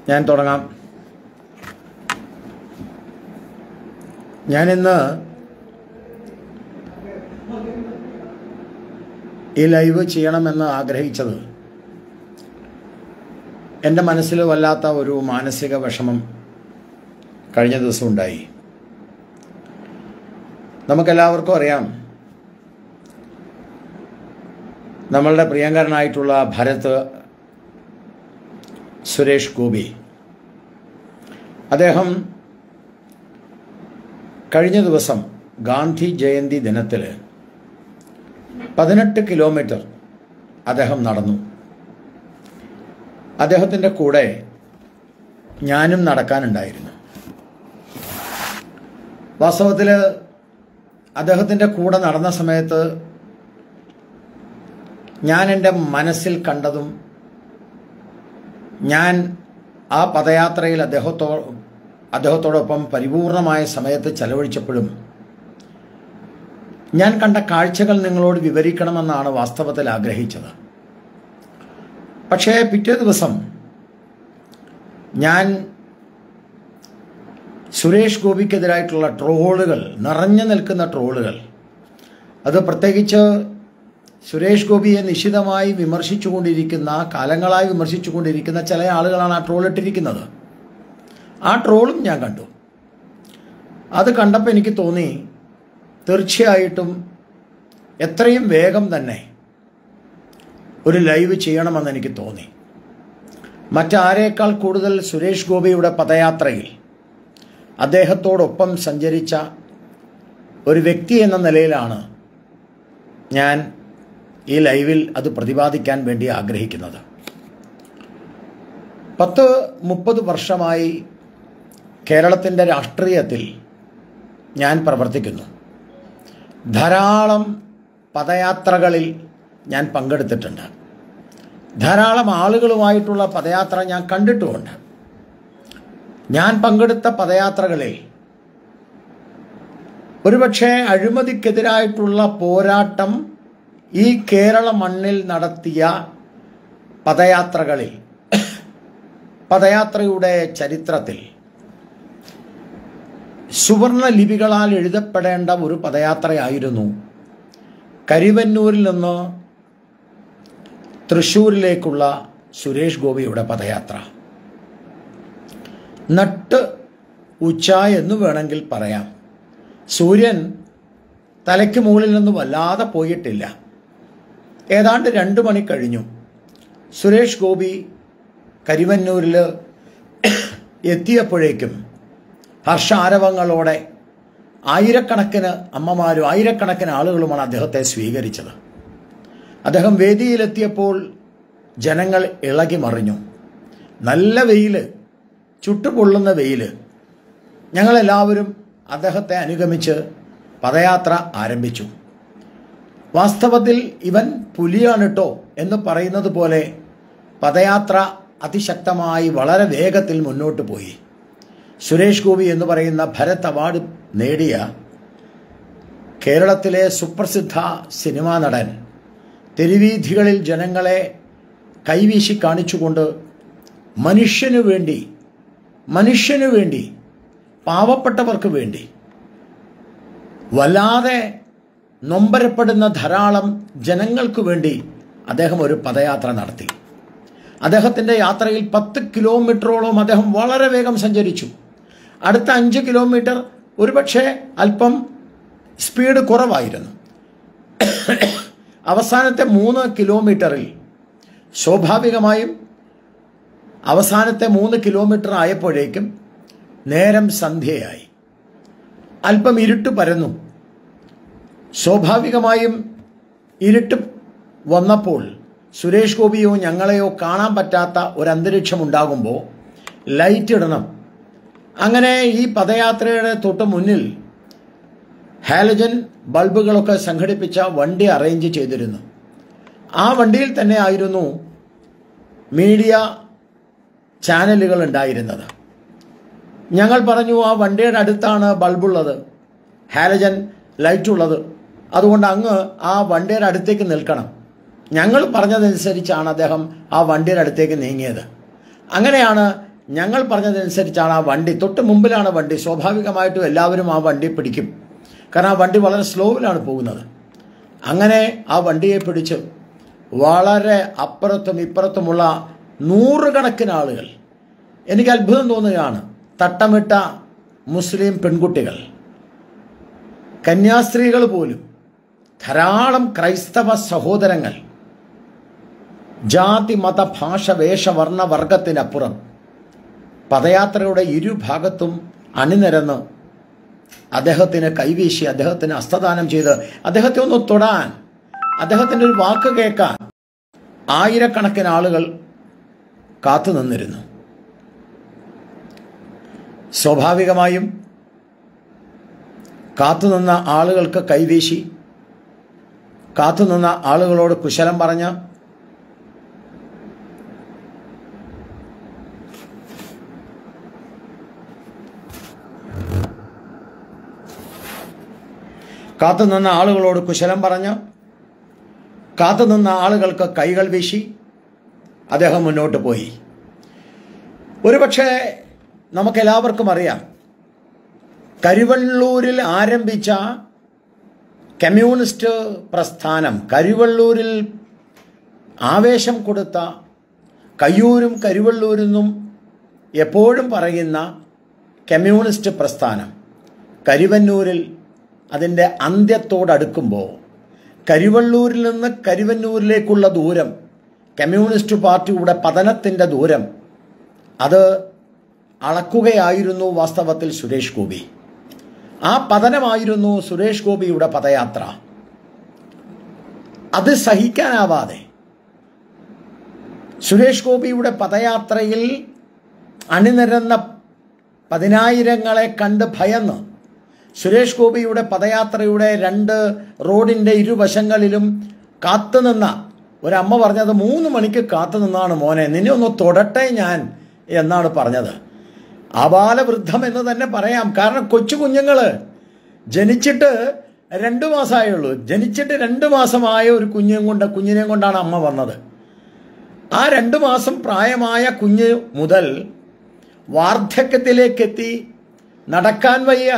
ഞാൻ തുടങ്ങാം ഞാനിന്ന് ഈ ലൈവ് ചെയ്യണമെന്ന് ആഗ്രഹിച്ചത് എൻ്റെ മനസ്സിൽ വല്ലാത്ത ഒരു മാനസിക വിഷമം കഴിഞ്ഞ ദിവസം ഉണ്ടായി നമുക്കെല്ലാവർക്കും അറിയാം നമ്മളുടെ പ്രിയങ്കരനായിട്ടുള്ള ഭരത് സുരേഷ് ഗോപി അദ്ദേഹം കഴിഞ്ഞ ദിവസം ഗാന്ധി ജയന്തി ദിനത്തിൽ പതിനെട്ട് കിലോമീറ്റർ അദ്ദേഹം നടന്നു അദ്ദേഹത്തിൻ്റെ കൂടെ ഞാനും നടക്കാനുണ്ടായിരുന്നു വാസ്തവത്തിൽ അദ്ദേഹത്തിൻ്റെ കൂടെ നടന്ന സമയത്ത് ഞാൻ എൻ്റെ മനസ്സിൽ കണ്ടതും ഞാൻ ആ പദയാത്രയിൽ അദ്ദേഹത്തോ അദ്ദേഹത്തോടൊപ്പം പരിപൂർണമായ സമയത്ത് ചെലവഴിച്ചപ്പോഴും ഞാൻ കണ്ട കാഴ്ചകൾ നിങ്ങളോട് വിവരിക്കണമെന്നാണ് വാസ്തവത്തിൽ ആഗ്രഹിച്ചത് പക്ഷേ പിറ്റേ ദിവസം ഞാൻ സുരേഷ് ഗോപിക്കെതിരായിട്ടുള്ള ട്രോളുകൾ നിറഞ്ഞു നിൽക്കുന്ന ട്രോളുകൾ അത് പ്രത്യേകിച്ച് സുരേഷ് ഗോപിയെ നിശിതമായി വിമർശിച്ചുകൊണ്ടിരിക്കുന്ന കാലങ്ങളായി വിമർശിച്ചുകൊണ്ടിരിക്കുന്ന ചില ആളുകളാണ് ആ ട്രോൾ ഇട്ടിരിക്കുന്നത് ആ ട്രോളും ഞാൻ കണ്ടു അത് കണ്ടപ്പോൾ എനിക്ക് തോന്നി തീർച്ചയായിട്ടും എത്രയും വേഗം തന്നെ ഒരു ലൈവ് ചെയ്യണമെന്ന് എനിക്ക് തോന്നി മറ്റാരേക്കാൾ കൂടുതൽ സുരേഷ് ഗോപിയുടെ പദയാത്രയിൽ അദ്ദേഹത്തോടൊപ്പം സഞ്ചരിച്ച ഒരു വ്യക്തി എന്ന നിലയിലാണ് ഞാൻ ഈ ലൈവിൽ അത് പ്രതിപാദിക്കാൻ വേണ്ടി ആഗ്രഹിക്കുന്നത് പത്ത് മുപ്പത് വർഷമായി കേരളത്തിൻ്റെ രാഷ്ട്രീയത്തിൽ ഞാൻ പ്രവർത്തിക്കുന്നു ധാരാളം പദയാത്രകളിൽ ഞാൻ പങ്കെടുത്തിട്ടുണ്ട് ധാരാളം ആളുകളുമായിട്ടുള്ള പദയാത്ര ഞാൻ കണ്ടിട്ടുമുണ്ട് ഞാൻ പങ്കെടുത്ത പദയാത്രകളിൽ ഒരുപക്ഷെ അഴിമതിക്കെതിരായിട്ടുള്ള പോരാട്ടം ഈ കേരള മണ്ണിൽ നടത്തിയ പദയാത്രകളിൽ പദയാത്രയുടെ ചരിത്രത്തിൽ സുവർണ ലിപികളാൽ എഴുതപ്പെടേണ്ട ഒരു പദയാത്രയായിരുന്നു കരിവന്നൂരിൽ നിന്ന് തൃശ്ശൂരിലേക്കുള്ള സുരേഷ് ഗോപിയുടെ പദയാത്ര നട്ട് ഉച്ച എന്ന് വേണമെങ്കിൽ പറയാം സൂര്യൻ തലയ്ക്ക് മുകളിൽ നിന്ന് വല്ലാതെ പോയിട്ടില്ല ഏതാണ്ട് രണ്ട് മണി കഴിഞ്ഞു സുരേഷ് ഗോപി കരിവന്നൂരിൽ എത്തിയപ്പോഴേക്കും ഹർഷാരവങ്ങളോടെ ആയിരക്കണക്കിന് അമ്മമാരും ആയിരക്കണക്കിന് ആളുകളുമാണ് അദ്ദേഹത്തെ സ്വീകരിച്ചത് അദ്ദേഹം വേദിയിലെത്തിയപ്പോൾ ജനങ്ങൾ ഇളകി മറിഞ്ഞു നല്ല വെയിൽ ചുട്ടുപൊള്ളുന്ന വെയിൽ ഞങ്ങളെല്ലാവരും അദ്ദേഹത്തെ അനുഗമിച്ച് പദയാത്ര ആരംഭിച്ചു വാസ്തവത്തിൽ ഇവൻ പുലിയാണ് കേട്ടോ എന്ന് പറയുന്നത് പോലെ പദയാത്ര അതിശക്തമായി വളരെ വേഗത്തിൽ മുന്നോട്ട് പോയി സുരേഷ് ഗോപി എന്ന് പറയുന്ന ഭരത് അവാർഡ് നേടിയ കേരളത്തിലെ സുപ്രസിദ്ധ സിനിമാ നടൻ തെരുവീഥികളിൽ ജനങ്ങളെ കൈവീശി കാണിച്ചുകൊണ്ട് മനുഷ്യനു വേണ്ടി മനുഷ്യനു വേണ്ടി പാവപ്പെട്ടവർക്ക് വേണ്ടി വല്ലാതെ നൊമ്പരപ്പെടുന്ന ധാരാളം ജനങ്ങൾക്ക് വേണ്ടി അദ്ദേഹം ഒരു പദയാത്ര നടത്തി അദ്ദേഹത്തിൻ്റെ യാത്രയിൽ പത്ത് കിലോമീറ്ററോളം അദ്ദേഹം വളരെ വേഗം സഞ്ചരിച്ചു അടുത്ത അഞ്ച് കിലോമീറ്റർ ഒരുപക്ഷെ അല്പം സ്പീഡ് കുറവായിരുന്നു അവസാനത്തെ മൂന്ന് കിലോമീറ്ററിൽ സ്വാഭാവികമായും അവസാനത്തെ മൂന്ന് കിലോമീറ്റർ ആയപ്പോഴേക്കും നേരം സന്ധ്യയായി അല്പം ഇരുട്ട് പരന്നു സ്വാഭാവികമായും ഇരുട്ട് വന്നപ്പോൾ സുരേഷ് ഗോപിയോ ഞങ്ങളെയോ കാണാൻ പറ്റാത്ത ഒരു അന്തരീക്ഷം ഉണ്ടാകുമ്പോൾ ലൈറ്റ് ഇടണം അങ്ങനെ ഈ പദയാത്രയുടെ തൊട്ട് മുന്നിൽ ഹാലജൻ ബൾബുകളൊക്കെ സംഘടിപ്പിച്ച വണ്ടി അറേഞ്ച് ചെയ്തിരുന്നു ആ വണ്ടിയിൽ തന്നെ ആയിരുന്നു മീഡിയ ചാനലുകൾ ഉണ്ടായിരുന്നത് ഞങ്ങൾ പറഞ്ഞു ആ വണ്ടിയുടെ അടുത്താണ് ബൾബുള്ളത് ഹാലജൻ ലൈറ്റ് ഉള്ളത് അതുകൊണ്ട് അങ്ങ് ആ വണ്ടിയുടെ അടുത്തേക്ക് നിൽക്കണം ഞങ്ങൾ പറഞ്ഞതനുസരിച്ചാണ് അദ്ദേഹം ആ വണ്ടിയുടെ അടുത്തേക്ക് നീങ്ങിയത് അങ്ങനെയാണ് ഞങ്ങൾ പറഞ്ഞതനുസരിച്ചാണ് ആ വണ്ടി തൊട്ട് മുമ്പിലാണ് വണ്ടി സ്വാഭാവികമായിട്ടും എല്ലാവരും ആ വണ്ടി പിടിക്കും കാരണം ആ വണ്ടി വളരെ സ്ലോവിലാണ് പോകുന്നത് അങ്ങനെ ആ വണ്ടിയെ പിടിച്ച് വളരെ അപ്പുറത്തും ഇപ്പുറത്തുമുള്ള നൂറുകണക്കിന് ആളുകൾ എനിക്ക് അത്ഭുതം തോന്നുകയാണ് തട്ടമിട്ട മുസ്ലിം പെൺകുട്ടികൾ കന്യാസ്ത്രീകൾ പോലും ധാരാളം ക്രൈസ്തവ സഹോദരങ്ങൾ ജാതി മത ഭാഷ വേഷ വർണ്ണ വർഗത്തിനപ്പുറം പദയാത്രയുടെ ഇരുഭാഗത്തും അണിനിരന്ന് അദ്ദേഹത്തിന് കൈവീശി അദ്ദേഹത്തിന് ഹസ്തദാനം ചെയ്ത് അദ്ദേഹത്തെ ഒന്ന് തൊടാൻ അദ്ദേഹത്തിൻ്റെ ഒരു വാക്ക് കേൾക്കാൻ ആയിരക്കണക്കിന് ആളുകൾ കാത്തു നിന്നിരുന്നു സ്വാഭാവികമായും കാത്തുനിന്ന ആളുകൾക്ക് കൈവീശി കാത്തുനിന്ന ആളുകളോട് കുശലം പറഞ്ഞ കാത്തുനിന്ന ആളുകളോട് കുശലം പറഞ്ഞ് കാത്തുനിന്ന ആളുകൾക്ക് കൈകൾ വീശി അദ്ദേഹം മുന്നോട്ട് പോയി ഒരുപക്ഷെ നമുക്കെല്ലാവർക്കും അറിയാം കരുവള്ളൂരിൽ ആരംഭിച്ച കമ്മ്യൂണിസ്റ്റ് പ്രസ്ഥാനം കരുവള്ളൂരിൽ ആവേശം കൊടുത്ത കയ്യൂരും കരുവള്ളൂരെന്നും എപ്പോഴും പറയുന്ന കമ്മ്യൂണിസ്റ്റ് പ്രസ്ഥാനം കരുവന്നൂരിൽ അതിൻ്റെ അന്ത്യത്തോടടുക്കുമ്പോൾ കരുവള്ളൂരിൽ നിന്ന് കരുവന്നൂരിലേക്കുള്ള ദൂരം കമ്മ്യൂണിസ്റ്റ് പാർട്ടിയുടെ പതനത്തിൻ്റെ ദൂരം അത് അളക്കുകയായിരുന്നു വാസ്തവത്തിൽ സുരേഷ് ഗോപി ആ പതനമായിരുന്നു സുരേഷ് ഗോപിയുടെ പദയാത്ര അത് സഹിക്കാനാവാതെ സുരേഷ് ഗോപിയുടെ പദയാത്രയിൽ അണിനിരന്ന പതിനായിരങ്ങളെ കണ്ട് ഭയന്ന് സുരേഷ് ഗോപിയുടെ പദയാത്രയുടെ രണ്ട് റോഡിൻ്റെ ഇരുവശങ്ങളിലും കാത്തുനിന്ന ഒരമ്മ പറഞ്ഞത് മൂന്ന് മണിക്ക് കാത്തുനിന്നാണ് മോനെ നിന്നെ ഒന്ന് തൊടട്ടെ ഞാൻ എന്നാണ് പറഞ്ഞത് അപാലവൃദ്ധം എന്ന് തന്നെ പറയാം കാരണം കൊച്ചു കുഞ്ഞുങ്ങൾ ജനിച്ചിട്ട് രണ്ട് മാസമായുള്ളൂ ജനിച്ചിട്ട് രണ്ട് മാസമായ ഒരു കുഞ്ഞും കൊണ്ട് കുഞ്ഞിനെയും കൊണ്ടാണ് അമ്മ വന്നത് ആ രണ്ട് മാസം പ്രായമായ കുഞ്ഞ് മുതൽ വാർദ്ധക്യത്തിലേക്കെത്തി നടക്കാൻ വയ്യ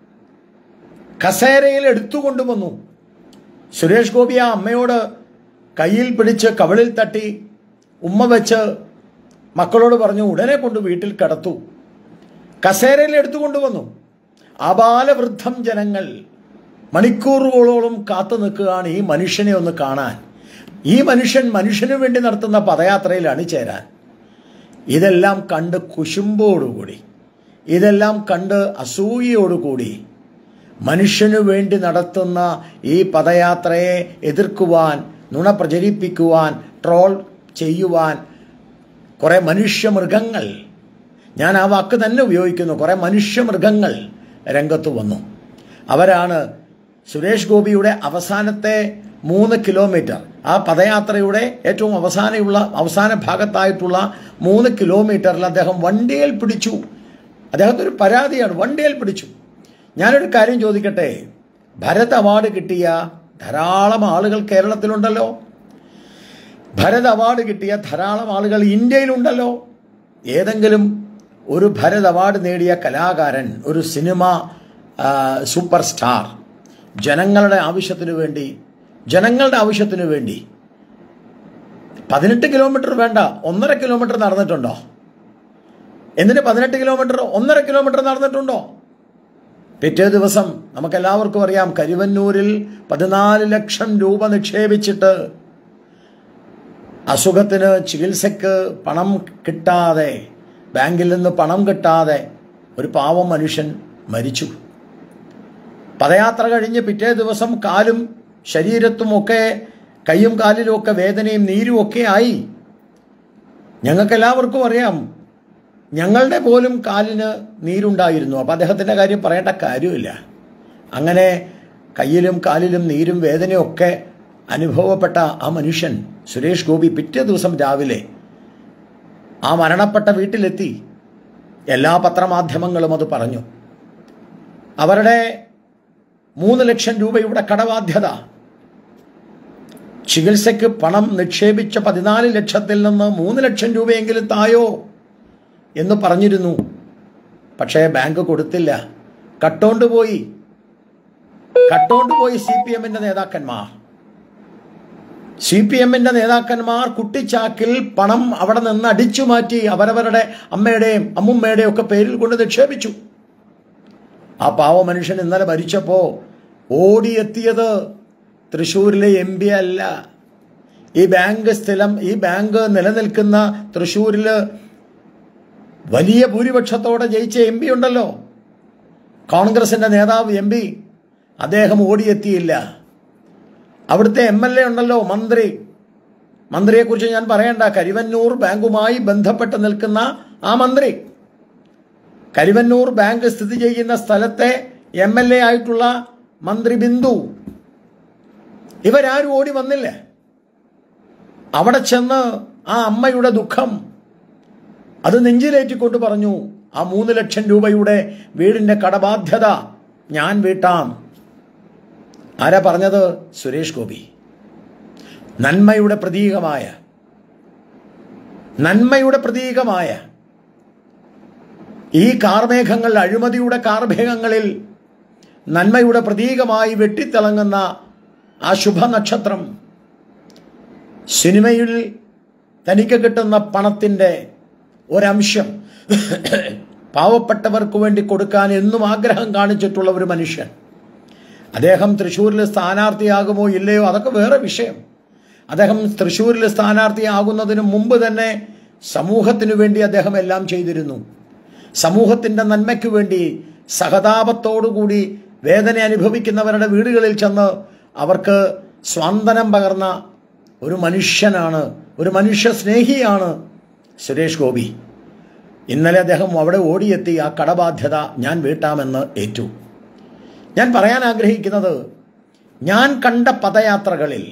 കസേരയിൽ എടുത്തുകൊണ്ടുവന്നു സുരേഷ് ഗോപി ആ അമ്മയോട് കയ്യിൽ പിടിച്ച് കവിളിൽ തട്ടി ഉമ്മ വെച്ച് മക്കളോട് പറഞ്ഞു ഉടനെ കൊണ്ട് വീട്ടിൽ കിടത്തു കസേരയിൽ എടുത്തുകൊണ്ടുവന്നു അപാലവൃദ്ധം ജനങ്ങൾ മണിക്കൂറുകളോളം കാത്തു നിൽക്കുകയാണ് ഈ മനുഷ്യനെ ഒന്ന് കാണാൻ ഈ മനുഷ്യൻ മനുഷ്യനു വേണ്ടി നടത്തുന്ന പദയാത്രയിൽ അണിചേരാൻ ഇതെല്ലാം കണ്ട് കുശുമ്പോടുകൂടി ഇതെല്ലാം കണ്ട് അസൂയയോടുകൂടി മനുഷ്യനു വേണ്ടി നടത്തുന്ന ഈ പദയാത്രയെ എതിർക്കുവാൻ നുണ പ്രചരിപ്പിക്കുവാൻ ട്രോൾ ചെയ്യുവാൻ കുറേ മനുഷ്യമൃഗങ്ങൾ ഞാൻ ആ വാക്ക് തന്നെ ഉപയോഗിക്കുന്നു കുറേ മനുഷ്യമൃഗങ്ങൾ രംഗത്ത് വന്നു അവരാണ് സുരേഷ് ഗോപിയുടെ അവസാനത്തെ മൂന്ന് കിലോമീറ്റർ ആ പദയാത്രയുടെ ഏറ്റവും അവസാനമുള്ള അവസാന ഭാഗത്തായിട്ടുള്ള മൂന്ന് കിലോമീറ്ററിൽ അദ്ദേഹം വണ്ടിയിൽ പിടിച്ചു അദ്ദേഹത്തൊരു പരാതിയാണ് വണ്ടിയിൽ പിടിച്ചു ഞാനൊരു കാര്യം ചോദിക്കട്ടെ ഭരത് അവാർഡ് കിട്ടിയ ധാരാളം ആളുകൾ കേരളത്തിലുണ്ടല്ലോ ഭരത് അവാർഡ് കിട്ടിയ ധാരാളം ആളുകൾ ഇന്ത്യയിലുണ്ടല്ലോ ഏതെങ്കിലും ഒരു ഭരത് അവാർഡ് നേടിയ കലാകാരൻ ഒരു സിനിമ ആ, സൂപ്പർ സ്റ്റാർ ജനങ്ങളുടെ ആവശ്യത്തിനു വേണ്ടി ജനങ്ങളുടെ ആവശ്യത്തിനു വേണ്ടി പതിനെട്ട് കിലോമീറ്റർ വേണ്ട ഒന്നര കിലോമീറ്റർ നടന്നിട്ടുണ്ടോ എന്തിന് പതിനെട്ട് കിലോമീറ്റർ ഒന്നര കിലോമീറ്റർ നടന്നിട്ടുണ്ടോ പിറ്റേ ദിവസം നമുക്കെല്ലാവർക്കും അറിയാം കരുവന്നൂരിൽ പതിനാല് ലക്ഷം രൂപ നിക്ഷേപിച്ചിട്ട് അസുഖത്തിന് ചികിത്സയ്ക്ക് പണം കിട്ടാതെ ബാങ്കിൽ നിന്ന് പണം കിട്ടാതെ ഒരു പാവം മനുഷ്യൻ മരിച്ചു പദയാത്ര കഴിഞ്ഞ് പിറ്റേ ദിവസം കാലും ശരീരത്തുമൊക്കെ കൈയും കാലിലും ഒക്കെ വേദനയും നീരും ഒക്കെ ആയി ഞങ്ങൾക്കെല്ലാവർക്കും അറിയാം ഞങ്ങളുടെ പോലും കാലിന് നീരുണ്ടായിരുന്നു അപ്പം അദ്ദേഹത്തിൻ്റെ കാര്യം പറയേണ്ട കാര്യമില്ല അങ്ങനെ കയ്യിലും കാലിലും നീരും വേദനയൊക്കെ അനുഭവപ്പെട്ട ആ മനുഷ്യൻ സുരേഷ് ഗോപി പിറ്റേ ദിവസം രാവിലെ ആ മരണപ്പെട്ട വീട്ടിലെത്തി എല്ലാ പത്രമാധ്യമങ്ങളും അത് പറഞ്ഞു അവരുടെ മൂന്ന് ലക്ഷം രൂപയുടെ കടബാധ്യത ചികിത്സയ്ക്ക് പണം നിക്ഷേപിച്ച പതിനാല് ലക്ഷത്തിൽ നിന്ന് മൂന്ന് ലക്ഷം രൂപയെങ്കിലും തായോ എന്ന് പറഞ്ഞിരുന്നു പക്ഷേ ബാങ്ക് കൊടുത്തില്ല കട്ടോണ്ട് പോയി കട്ടോണ്ട് പോയി സി പി എമ്മിന്റെ നേതാക്കന്മാർ സി പി എമ്മിന്റെ നേതാക്കന്മാർ കുട്ടിച്ചാക്കിൽ പണം അവിടെ നിന്ന് അടിച്ചു മാറ്റി അവരവരുടെ അമ്മയുടെയും അമ്മുമ്മയുടെയും ഒക്കെ പേരിൽ കൊണ്ട് നിക്ഷേപിച്ചു ആ പാവ മനുഷ്യൻ ഇന്നലെ മരിച്ചപ്പോ ഓടിയെത്തിയത് തൃശ്ശൂരിലെ എം പി അല്ല ഈ ബാങ്ക് സ്ഥലം ഈ ബാങ്ക് നിലനിൽക്കുന്ന തൃശ്ശൂരില് വലിയ ഭൂരിപക്ഷത്തോടെ ജയിച്ച എം പി ഉണ്ടല്ലോ കോൺഗ്രസിന്റെ നേതാവ് എം പി അദ്ദേഹം ഓടിയെത്തിയില്ല അവിടുത്തെ എം എൽ എ ഉണ്ടല്ലോ മന്ത്രി മന്ത്രിയെക്കുറിച്ച് ഞാൻ പറയണ്ട കരിവന്നൂർ ബാങ്കുമായി ബന്ധപ്പെട്ട് നിൽക്കുന്ന ആ മന്ത്രി കരിവന്നൂർ ബാങ്ക് സ്ഥിതി ചെയ്യുന്ന സ്ഥലത്തെ എം എൽ എ ആയിട്ടുള്ള മന്ത്രി ബിന്ദു ഇവരാരും ഓടി വന്നില്ല അവിടെ ചെന്ന് ആ അമ്മയുടെ ദുഃഖം അത് നെഞ്ചിലേറ്റിക്കൊണ്ട് പറഞ്ഞു ആ മൂന്ന് ലക്ഷം രൂപയുടെ വീടിന്റെ കടബാധ്യത ഞാൻ വീട്ടാം ആരാ പറഞ്ഞത് സുരേഷ് ഗോപി നന്മയുടെ പ്രതീകമായ നന്മയുടെ പ്രതീകമായ ഈ കാർമേഘങ്ങൾ അഴിമതിയുടെ കാർമേഘങ്ങളിൽ നന്മയുടെ പ്രതീകമായി വെട്ടിത്തിളങ്ങുന്ന ആ ശുഭനക്ഷത്രം സിനിമയിൽ തനിക്ക് കിട്ടുന്ന പണത്തിൻ്റെ ഒരംശം പാവപ്പെട്ടവർക്ക് വേണ്ടി കൊടുക്കാൻ എന്നും ആഗ്രഹം കാണിച്ചിട്ടുള്ള ഒരു മനുഷ്യൻ അദ്ദേഹം തൃശ്ശൂരിൽ സ്ഥാനാർത്ഥിയാകുമോ ഇല്ലയോ അതൊക്കെ വേറെ വിഷയം അദ്ദേഹം തൃശ്ശൂരിൽ സ്ഥാനാർത്ഥിയാകുന്നതിന് മുമ്പ് തന്നെ സമൂഹത്തിനു വേണ്ടി അദ്ദേഹം എല്ലാം ചെയ്തിരുന്നു സമൂഹത്തിൻ്റെ നന്മയ്ക്കു വേണ്ടി സഹതാപത്തോടുകൂടി വേദന അനുഭവിക്കുന്നവരുടെ വീടുകളിൽ ചെന്ന് അവർക്ക് സ്വാന്തനം പകർന്ന ഒരു മനുഷ്യനാണ് ഒരു മനുഷ്യ സ്നേഹിയാണ് സുരേഷ് ഗോപി ഇന്നലെ അദ്ദേഹം അവിടെ ഓടിയെത്തി ആ കടബാധ്യത ഞാൻ വീട്ടാമെന്ന് ഏറ്റു ഞാൻ പറയാൻ ആഗ്രഹിക്കുന്നത് ഞാൻ കണ്ട പദയാത്രകളിൽ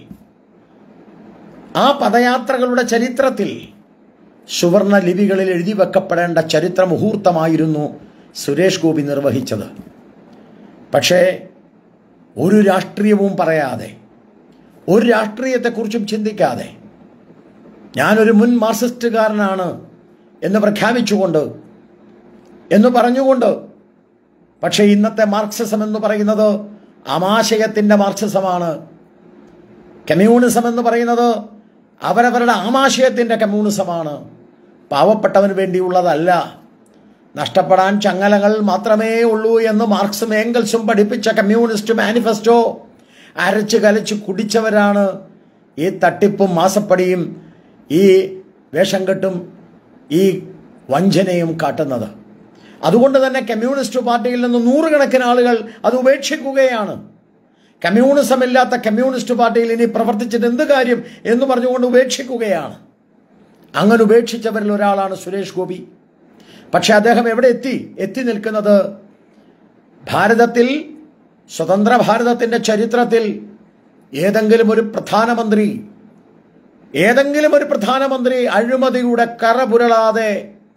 ആ പദയാത്രകളുടെ ചരിത്രത്തിൽ സുവർണ ലിപികളിൽ എഴുതി വെക്കപ്പെടേണ്ട ചരിത്ര മുഹൂർത്തമായിരുന്നു സുരേഷ് ഗോപി നിർവഹിച്ചത് പക്ഷേ ഒരു രാഷ്ട്രീയവും പറയാതെ ഒരു രാഷ്ട്രീയത്തെക്കുറിച്ചും ചിന്തിക്കാതെ ഞാനൊരു മുൻ മാർക്സിസ്റ്റുകാരനാണ് എന്ന് പ്രഖ്യാപിച്ചുകൊണ്ട് എന്ന് പറഞ്ഞുകൊണ്ട് പക്ഷേ ഇന്നത്തെ മാർക്സിസം എന്ന് പറയുന്നത് ആമാശയത്തിൻ്റെ മാർക്സിസമാണ് കമ്മ്യൂണിസം എന്ന് പറയുന്നത് അവരവരുടെ ആമാശയത്തിൻ്റെ കമ്മ്യൂണിസമാണ് പാവപ്പെട്ടവന് വേണ്ടിയുള്ളതല്ല നഷ്ടപ്പെടാൻ ചങ്ങലകൾ മാത്രമേ ഉള്ളൂ എന്ന് മാർക്സും ഏങ്കൽസും പഠിപ്പിച്ച കമ്മ്യൂണിസ്റ്റ് മാനിഫെസ്റ്റോ അരച്ച് കലച്ച് കുടിച്ചവരാണ് ഈ തട്ടിപ്പും മാസപ്പടിയും ഈ വേഷം കെട്ടും ഈ വഞ്ചനയും കാട്ടുന്നത് അതുകൊണ്ട് തന്നെ കമ്മ്യൂണിസ്റ്റ് പാർട്ടിയിൽ നിന്ന് നൂറുകണക്കിന് ആളുകൾ അത് ഉപേക്ഷിക്കുകയാണ് കമ്മ്യൂണിസം ഇല്ലാത്ത കമ്മ്യൂണിസ്റ്റ് പാർട്ടിയിൽ ഇനി പ്രവർത്തിച്ചിട്ട് എന്ത് കാര്യം എന്ന് പറഞ്ഞുകൊണ്ട് ഉപേക്ഷിക്കുകയാണ് അങ്ങനെ ഉപേക്ഷിച്ചവരിൽ ഒരാളാണ് സുരേഷ് ഗോപി പക്ഷെ അദ്ദേഹം എവിടെ എത്തി എത്തി നിൽക്കുന്നത് ഭാരതത്തിൽ സ്വതന്ത്ര ഭാരതത്തിൻ്റെ ചരിത്രത്തിൽ ഏതെങ്കിലും ഒരു പ്രധാനമന്ത്രി ഏതെങ്കിലും ഒരു പ്രധാനമന്ത്രി അഴിമതിയുടെ കറ പുരളാതെ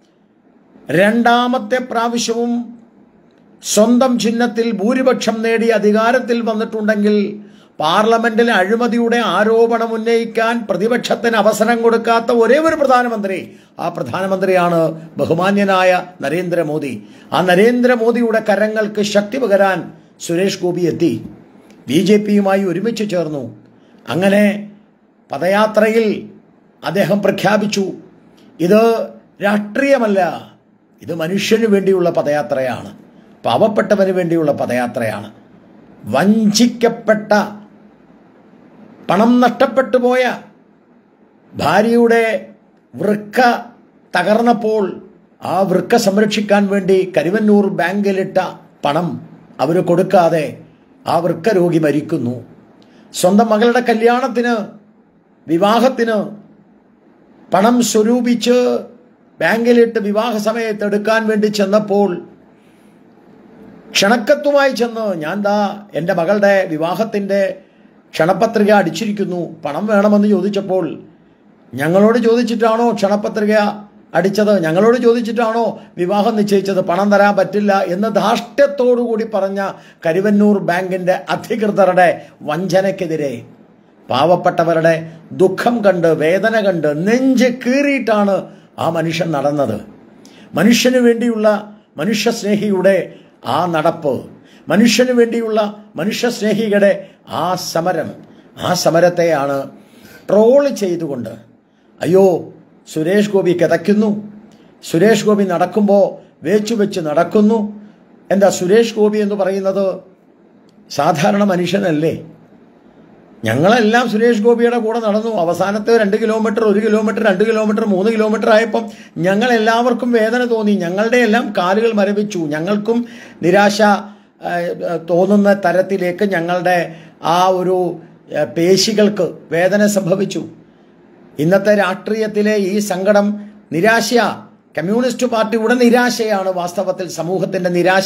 രണ്ടാമത്തെ പ്രാവശ്യവും സ്വന്തം ചിഹ്നത്തിൽ ഭൂരിപക്ഷം നേടി അധികാരത്തിൽ വന്നിട്ടുണ്ടെങ്കിൽ പാർലമെന്റിൽ അഴിമതിയുടെ ആരോപണം ഉന്നയിക്കാൻ പ്രതിപക്ഷത്തിന് അവസരം കൊടുക്കാത്ത ഒരേ ഒരു പ്രധാനമന്ത്രി ആ പ്രധാനമന്ത്രിയാണ് ബഹുമാന്യനായ നരേന്ദ്രമോദി ആ നരേന്ദ്രമോദിയുടെ കരങ്ങൾക്ക് ശക്തി പകരാൻ സുരേഷ് ഗോപി എത്തി ബി ജെ പിയുമായി ഒരുമിച്ച് ചേർന്നു അങ്ങനെ പദയാത്രയിൽ അദ്ദേഹം പ്രഖ്യാപിച്ചു ഇത് രാഷ്ട്രീയമല്ല ഇത് മനുഷ്യന് വേണ്ടിയുള്ള പദയാത്രയാണ് പാവപ്പെട്ടവന് വേണ്ടിയുള്ള പദയാത്രയാണ് വഞ്ചിക്കപ്പെട്ട പണം നഷ്ടപ്പെട്ടു പോയ ഭാര്യയുടെ വൃക്ക തകർന്നപ്പോൾ ആ വൃക്ക സംരക്ഷിക്കാൻ വേണ്ടി കരുവന്നൂർ ബാങ്കിലിട്ട പണം അവർ കൊടുക്കാതെ ആ വൃക്ക രോഗി മരിക്കുന്നു സ്വന്തം മകളുടെ കല്യാണത്തിന് വിവാഹത്തിന് പണം സ്വരൂപിച്ച് ബാങ്കിലിട്ട് വിവാഹ സമയത്ത് എടുക്കാൻ വേണ്ടി ചെന്നപ്പോൾ ക്ഷണക്കത്തുമായി ചെന്ന് ഞാൻ ദാ എൻ്റെ മകളുടെ വിവാഹത്തിൻ്റെ ക്ഷണപത്രിക അടിച്ചിരിക്കുന്നു പണം വേണമെന്ന് ചോദിച്ചപ്പോൾ ഞങ്ങളോട് ചോദിച്ചിട്ടാണോ ക്ഷണപത്രിക അടിച്ചത് ഞങ്ങളോട് ചോദിച്ചിട്ടാണോ വിവാഹം നിശ്ചയിച്ചത് പണം തരാൻ പറ്റില്ല എന്ന് ധാർഷ്ട്യത്തോടുകൂടി പറഞ്ഞ കരുവന്നൂർ ബാങ്കിൻ്റെ അധികൃതരുടെ വഞ്ചനയ്ക്കെതിരെ പാവപ്പെട്ടവരുടെ ദുഃഖം കണ്ട് വേദന കണ്ട് നെഞ്ച് കീറിയിട്ടാണ് ആ മനുഷ്യൻ നടന്നത് മനുഷ്യന് വേണ്ടിയുള്ള മനുഷ്യസ്നേഹിയുടെ ആ നടപ്പ് മനുഷ്യന് വേണ്ടിയുള്ള മനുഷ്യസ്നേഹിയുടെ ആ സമരം ആ സമരത്തെയാണ് ട്രോൾ ചെയ്തുകൊണ്ട് അയ്യോ സുരേഷ് ഗോപി കിതയ്ക്കുന്നു സുരേഷ് ഗോപി നടക്കുമ്പോൾ വേച്ചു വെച്ച് നടക്കുന്നു എന്താ സുരേഷ് ഗോപി എന്ന് പറയുന്നത് സാധാരണ മനുഷ്യനല്ലേ ഞങ്ങളെല്ലാം സുരേഷ് ഗോപിയുടെ കൂടെ നടന്നു അവസാനത്തെ രണ്ട് കിലോമീറ്റർ ഒരു കിലോമീറ്റർ രണ്ട് കിലോമീറ്റർ മൂന്ന് കിലോമീറ്റർ ആയപ്പം ഞങ്ങൾ എല്ലാവർക്കും വേദന തോന്നി ഞങ്ങളുടെ എല്ലാം കാലുകൾ മരവിച്ചു ഞങ്ങൾക്കും നിരാശ ആ, തോന്നുന്ന തരത്തിലേക്ക് ഞങ്ങളുടെ ആ ഒരു ആ, പേശികൾക്ക് വേദന സംഭവിച്ചു ഇന്നത്തെ രാഷ്ട്രീയത്തിലെ ഈ സങ്കടം നിരാശ കമ്മ്യൂണിസ്റ്റ് പാർട്ടിയുടെ നിരാശയാണ് വാസ്തവത്തിൽ സമൂഹത്തിന്റെ നിരാശ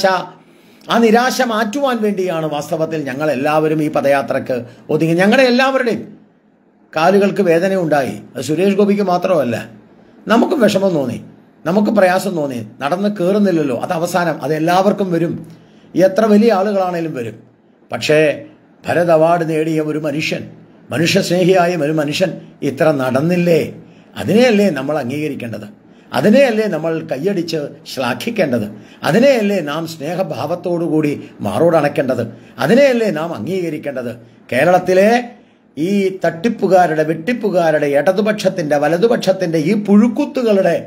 ആ നിരാശ മാറ്റുവാൻ വേണ്ടിയാണ് വാസ്തവത്തിൽ ഞങ്ങൾ എല്ലാവരും ഈ പദയാത്രക്ക് ഒതുങ്ങി ഞങ്ങളുടെ എല്ലാവരുടെയും കാലുകൾക്ക് വേദന ഉണ്ടായി അത് സുരേഷ് ഗോപിക്ക് മാത്രമല്ല നമുക്കും വിഷമം തോന്നി നമുക്ക് പ്രയാസം തോന്നി നടന്ന് കയറുന്നില്ലല്ലോ അത് അവസാനം അത് എല്ലാവർക്കും വരും എത്ര വലിയ ആളുകളാണേലും വരും പക്ഷേ ഭരത് അവാർഡ് നേടിയ ഒരു മനുഷ്യൻ മനുഷ്യസ്നേഹിയായ ഒരു മനുഷ്യൻ ഇത്ര നടന്നില്ലേ അതിനെയല്ലേ നമ്മൾ അംഗീകരിക്കേണ്ടത് അതിനെയല്ലേ നമ്മൾ കൈയടിച്ച് ശ്ലാഘിക്കേണ്ടത് അതിനെയല്ലേ നാം സ്നേഹഭാവത്തോടുകൂടി മാറോടണക്കേണ്ടത് അതിനെയല്ലേ നാം അംഗീകരിക്കേണ്ടത് കേരളത്തിലെ ഈ തട്ടിപ്പുകാരുടെ വെട്ടിപ്പുകാരുടെ ഇടതുപക്ഷത്തിന്റെ വലതുപക്ഷത്തിന്റെ ഈ പുഴുക്കുത്തുകളുടെ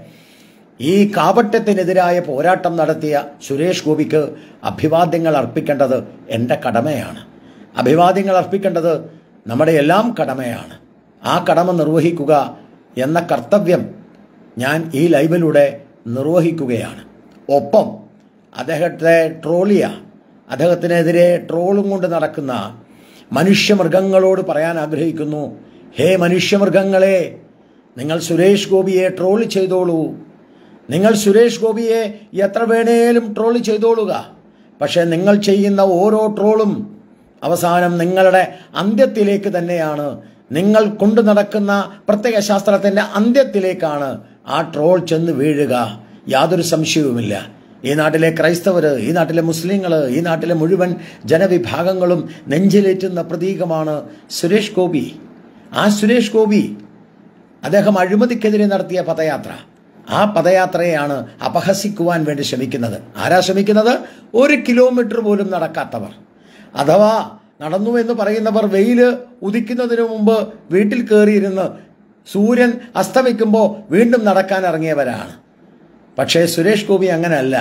ഈ കാപട്യത്തിനെതിരായ പോരാട്ടം നടത്തിയ സുരേഷ് ഗോപിക്ക് അഭിവാദ്യങ്ങൾ അർപ്പിക്കേണ്ടത് എൻ്റെ കടമയാണ് അഭിവാദ്യങ്ങൾ അർപ്പിക്കേണ്ടത് നമ്മുടെ എല്ലാം കടമയാണ് ആ കടമ നിർവഹിക്കുക എന്ന കർത്തവ്യം ഞാൻ ഈ ലൈവിലൂടെ നിർവഹിക്കുകയാണ് ഒപ്പം അദ്ദേഹത്തെ ട്രോളിയ അദ്ദേഹത്തിനെതിരെ ട്രോളും കൊണ്ട് നടക്കുന്ന മനുഷ്യമൃഗങ്ങളോട് പറയാൻ ആഗ്രഹിക്കുന്നു ഹേ മനുഷ്യമൃഗങ്ങളെ നിങ്ങൾ സുരേഷ് ഗോപിയെ ട്രോൾ ചെയ്തോളൂ നിങ്ങൾ സുരേഷ് ഗോപിയെ എത്ര വേണേലും ട്രോൾ ചെയ്തോളുക പക്ഷെ നിങ്ങൾ ചെയ്യുന്ന ഓരോ ട്രോളും അവസാനം നിങ്ങളുടെ അന്ത്യത്തിലേക്ക് തന്നെയാണ് നിങ്ങൾ കൊണ്ടു നടക്കുന്ന പ്രത്യയശാസ്ത്രത്തിന്റെ അന്ത്യത്തിലേക്കാണ് ആ ട്രോൾ ചെന്ന് വീഴുക യാതൊരു സംശയവുമില്ല ഈ നാട്ടിലെ ക്രൈസ്തവര് ഈ നാട്ടിലെ മുസ്ലിങ്ങൾ ഈ നാട്ടിലെ മുഴുവൻ ജനവിഭാഗങ്ങളും നെഞ്ചിലേറ്റുന്ന പ്രതീകമാണ് സുരേഷ് ഗോപി ആ സുരേഷ് ഗോപി അദ്ദേഹം അഴിമതിക്കെതിരെ നടത്തിയ പദയാത്ര ആ പദയാത്രയെയാണ് അപഹസിക്കുവാൻ വേണ്ടി ശ്രമിക്കുന്നത് ആരാ ശ്രമിക്കുന്നത് ഒരു കിലോമീറ്റർ പോലും നടക്കാത്തവർ അഥവാ നടന്നു എന്ന് പറയുന്നവർ വെയില് ഉദിക്കുന്നതിന് മുമ്പ് വീട്ടിൽ കയറിയിരുന്ന് സൂര്യൻ അസ്തമിക്കുമ്പോൾ വീണ്ടും നടക്കാൻ ഇറങ്ങിയവരാണ് പക്ഷേ സുരേഷ് ഗോപി അങ്ങനെയല്ല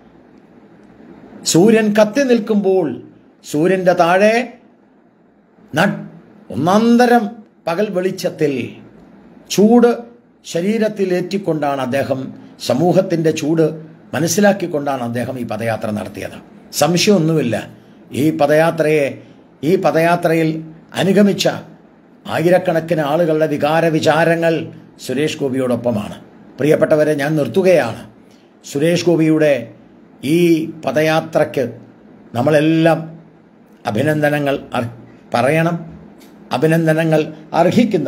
സൂര്യൻ കത്തി നിൽക്കുമ്പോൾ സൂര്യന്റെ താഴെ നട്ട് ഒന്നാന്തരം പകൽ വെളിച്ചത്തിൽ ചൂട് ശരീരത്തിൽ ഏറ്റിക്കൊണ്ടാണ് അദ്ദേഹം സമൂഹത്തിന്റെ ചൂട് മനസ്സിലാക്കിക്കൊണ്ടാണ് അദ്ദേഹം ഈ പദയാത്ര നടത്തിയത് സംശയമൊന്നുമില്ല ഈ പദയാത്രയെ ഈ പദയാത്രയിൽ അനുഗമിച്ച ആയിരക്കണക്കിന് ആളുകളുടെ വികാര വിചാരങ്ങൾ സുരേഷ് ഗോപിയോടൊപ്പമാണ് പ്രിയപ്പെട്ടവരെ ഞാൻ നിർത്തുകയാണ് സുരേഷ് ഗോപിയുടെ ഈ പദയാത്രയ്ക്ക് നമ്മളെല്ലാം അഭിനന്ദനങ്ങൾ അർ- പറയണം അഭിനന്ദനങ്ങൾ അർഹിക്കുന്ന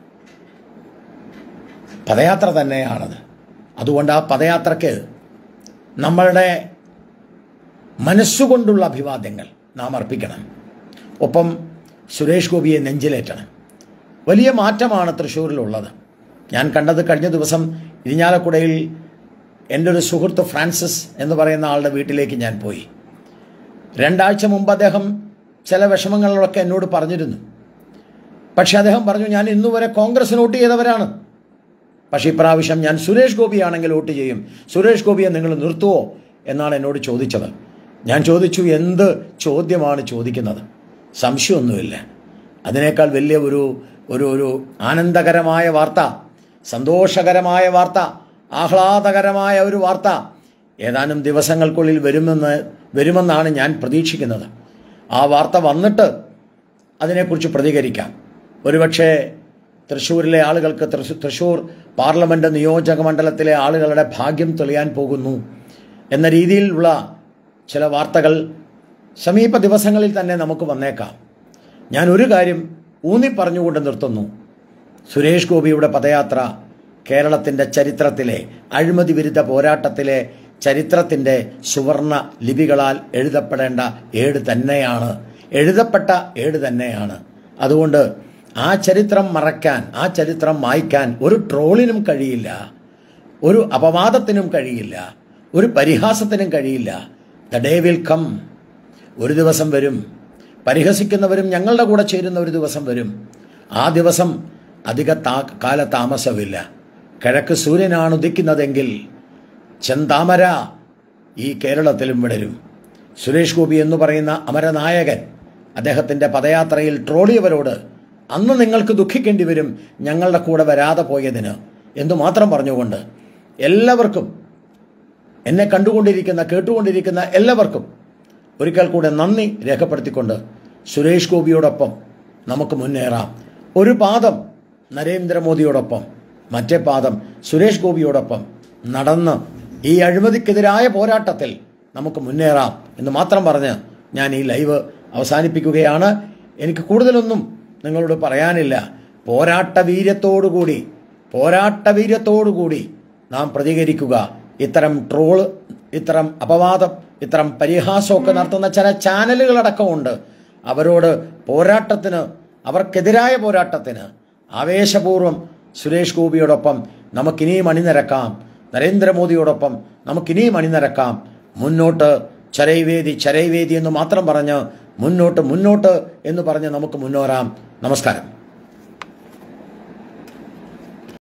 പദയാത്ര തന്നെയാണത് അതുകൊണ്ട് ആ പദയാത്രയ്ക്ക് നമ്മളുടെ മനസ്സുകൊണ്ടുള്ള അഭിവാദ്യങ്ങൾ നാം അർപ്പിക്കണം ഒപ്പം സുരേഷ് ഗോപിയെ നെഞ്ചിലേറ്റണം വലിയ മാറ്റമാണ് തൃശ്ശൂരിലുള്ളത് ഞാൻ കണ്ടത് കഴിഞ്ഞ ദിവസം ഇരിഞ്ഞാലക്കുടയിൽ എൻ്റെ ഒരു സുഹൃത്ത് ഫ്രാൻസിസ് എന്ന് പറയുന്ന ആളുടെ വീട്ടിലേക്ക് ഞാൻ പോയി രണ്ടാഴ്ച മുമ്പ് അദ്ദേഹം ചില വിഷമങ്ങളിലൊക്കെ എന്നോട് പറഞ്ഞിരുന്നു പക്ഷെ അദ്ദേഹം പറഞ്ഞു ഞാൻ ഇന്നുവരെ കോൺഗ്രസ് വോട്ട് ചെയ്തവരാണ് പക്ഷേ ഇപ്രാവശ്യം ഞാൻ സുരേഷ് ഗോപിയാണെങ്കിൽ വോട്ട് ചെയ്യും സുരേഷ് ഗോപിയെ നിങ്ങൾ നിർത്തുവോ എന്നാണ് എന്നോട് ചോദിച്ചത് ഞാൻ ചോദിച്ചു എന്ത് ചോദ്യമാണ് ചോദിക്കുന്നത് സംശയമൊന്നുമില്ല അതിനേക്കാൾ വലിയ ഒരു ഒരു ഒരു ആനന്ദകരമായ വാർത്ത സന്തോഷകരമായ വാർത്ത ആഹ്ലാദകരമായ ഒരു വാർത്ത ഏതാനും ദിവസങ്ങൾക്കുള്ളിൽ വരുമെന്ന് വരുമെന്നാണ് ഞാൻ പ്രതീക്ഷിക്കുന്നത് ആ വാർത്ത വന്നിട്ട് അതിനെക്കുറിച്ച് പ്രതികരിക്കാം ഒരുപക്ഷെ തൃശ്ശൂരിലെ ആളുകൾക്ക് തൃശൂ- തൃശ്ശൂർ പാർലമെന്റ് നിയോജക മണ്ഡലത്തിലെ ആളുകളുടെ ഭാഗ്യം തെളിയാൻ പോകുന്നു എന്ന രീതിയിലുള്ള ചില വാർത്തകൾ സമീപ ദിവസങ്ങളിൽ തന്നെ നമുക്ക് വന്നേക്കാം ഞാൻ ഒരു കാര്യം ഊന്നി പറഞ്ഞുകൊണ്ട് നിർത്തുന്നു സുരേഷ് ഗോപിയുടെ പദയാത്ര കേരളത്തിൻ്റെ ചരിത്രത്തിലെ അഴിമതി വിരുദ്ധ പോരാട്ടത്തിലെ ചരിത്രത്തിൻ്റെ സുവർണ ലിപികളാൽ എഴുതപ്പെടേണ്ട ഏട് തന്നെയാണ് എഴുതപ്പെട്ട ഏട് തന്നെയാണ് അതുകൊണ്ട് ആ ചരിത്രം മറയ്ക്കാൻ ആ ചരിത്രം മായ്ക്കാൻ ഒരു ട്രോളിനും കഴിയില്ല ഒരു അപവാദത്തിനും കഴിയില്ല ഒരു പരിഹാസത്തിനും കഴിയില്ല ദ ഡേ വിൽ കം ഒരു ദിവസം വരും പരിഹസിക്കുന്നവരും ഞങ്ങളുടെ കൂടെ ചേരുന്ന ഒരു ദിവസം വരും ആ ദിവസം അധിക താ കാല താമസമില്ല കിഴക്ക് സൂര്യനാണ് ഉദിക്കുന്നതെങ്കിൽ ചെന്താമര ഈ കേരളത്തിലും വിടരും സുരേഷ് ഗോപി എന്ന് പറയുന്ന അമരനായകൻ അദ്ദേഹത്തിൻ്റെ പദയാത്രയിൽ ട്രോളിയവരോട് അന്ന് നിങ്ങൾക്ക് ദുഃഖിക്കേണ്ടി വരും ഞങ്ങളുടെ കൂടെ വരാതെ പോയതിന് എന്ന് മാത്രം പറഞ്ഞുകൊണ്ട് എല്ലാവർക്കും എന്നെ കണ്ടുകൊണ്ടിരിക്കുന്ന കേട്ടുകൊണ്ടിരിക്കുന്ന എല്ലാവർക്കും ഒരിക്കൽ കൂടെ നന്ദി രേഖപ്പെടുത്തിക്കൊണ്ട് സുരേഷ് ഗോപിയോടൊപ്പം നമുക്ക് മുന്നേറാം ഒരു പാദം നരേന്ദ്രമോദിയോടൊപ്പം മറ്റേ പാദം സുരേഷ് ഗോപിയോടൊപ്പം നടന്ന് ഈ അഴിമതിക്കെതിരായ പോരാട്ടത്തിൽ നമുക്ക് മുന്നേറാം എന്ന് മാത്രം പറഞ്ഞ് ഞാൻ ഈ ലൈവ് അവസാനിപ്പിക്കുകയാണ് എനിക്ക് കൂടുതലൊന്നും നിങ്ങളോട് പറയാനില്ല പോരാട്ട വീര്യത്തോടുകൂടി പോരാട്ട വീര്യത്തോടുകൂടി നാം പ്രതികരിക്കുക ഇത്തരം ട്രോള് ഇത്തരം അപവാദം ഇത്തരം പരിഹാസമൊക്കെ നടത്തുന്ന ചില ചാനലുകളടക്കമുണ്ട് അവരോട് പോരാട്ടത്തിന് അവർക്കെതിരായ പോരാട്ടത്തിന് ആവേശപൂർവ്വം സുരേഷ് ഗോപിയോടൊപ്പം നമുക്കിനിയും അണിനിരക്കാം നരേന്ദ്രമോദിയോടൊപ്പം നമുക്കിനിയും അണിനിരക്കാം മുന്നോട്ട് ചരൈവേദി ചരൈവേദി എന്ന് മാത്രം പറഞ്ഞ് മുന്നോട്ട് മുന്നോട്ട് എന്ന് പറഞ്ഞ് നമുക്ക് മുന്നോറാം നമസ്കാരം